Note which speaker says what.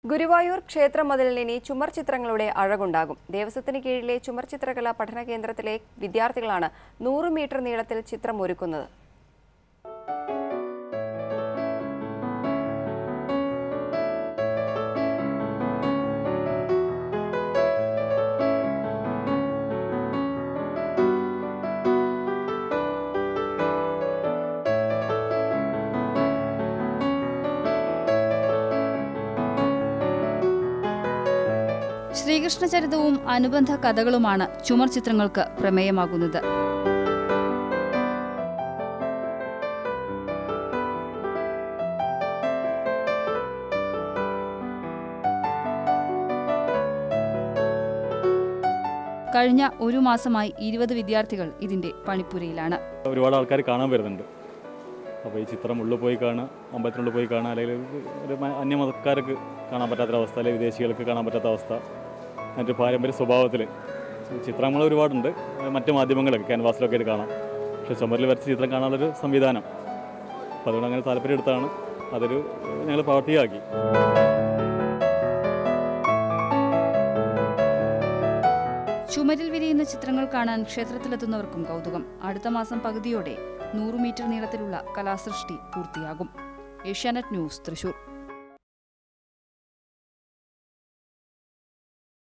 Speaker 1: ഗുരുവായൂർ ക്ഷേത്ര മതിലിൽ ഇനി ചുമർ ചിത്രങ്ങളുടെ അഴകുണ്ടാകും ദേവസ്വത്തിന് കീഴിലെ ചുമർ ചിത്രകലാ പഠന കേന്ദ്രത്തിലെ വിദ്യാർത്ഥികളാണ് നൂറ് മീറ്റർ നീളത്തിൽ ചിത്രം ഒരുക്കുന്നത്
Speaker 2: ശ്രീകൃഷ്ണചരിതവും അനുബന്ധ കഥകളുമാണ് ചുമർ ചിത്രങ്ങൾക്ക് പ്രമേയമാകുന്നത് കഴിഞ്ഞ ഒരു മാസമായി ഇരുപത് വിദ്യാർത്ഥികൾ ഇതിന്റെ പണിപ്പുരയിലാണ്
Speaker 3: ഒരുപാട് ആൾക്കാർ കാണാൻ വരുന്നുണ്ട് അപ്പോൾ ഈ ചിത്രം ഉള്ളിൽ പോയി കാണുക അമ്പലത്തിനുള്ളിൽ പോയി കാണുക അല്ലെങ്കിൽ ഒരു മ- അന്യമതക്കാർക്ക് കാണാൻ പറ്റാത്തൊരവസ്ഥ അല്ലെങ്കിൽ വിദേശികൾക്ക് കാണാൻ പറ്റാത്ത അവസ്ഥ മറ്റ് പാരമ്പര്യ സ്വഭാവത്തിൽ ചിത്രങ്ങൾ ഒരുപാടുണ്ട് അത് മറ്റ് മാധ്യമങ്ങളൊക്കെ ക്യാൻവാസിലൊക്കെ ആയിട്ട് കാണാം പക്ഷേ ചുമരിൽ വരച്ച ചിത്രം കാണാനുള്ളൊരു സംവിധാനം അപ്പോൾ അതുകൊണ്ട് അങ്ങനെ താല്പര്യം എടുത്താണ് അതൊരു ഞങ്ങൾ പ്രവർത്തിയാക്കി
Speaker 2: ചുമരിൽ വിരിയുന്ന ചിത്രങ്ങൾ കാണാൻ ക്ഷേത്രത്തിലെത്തുന്നവർക്കും കൗതുകം അടുത്ത മാസം പകുതിയോടെ നൂറ് മീറ്റർ നീളത്തിലുള്ള കലാസൃഷ്ടി പൂർത്തിയാകും ഏഷ്യാനെറ്റ് ന്യൂസ് തൃശൂർ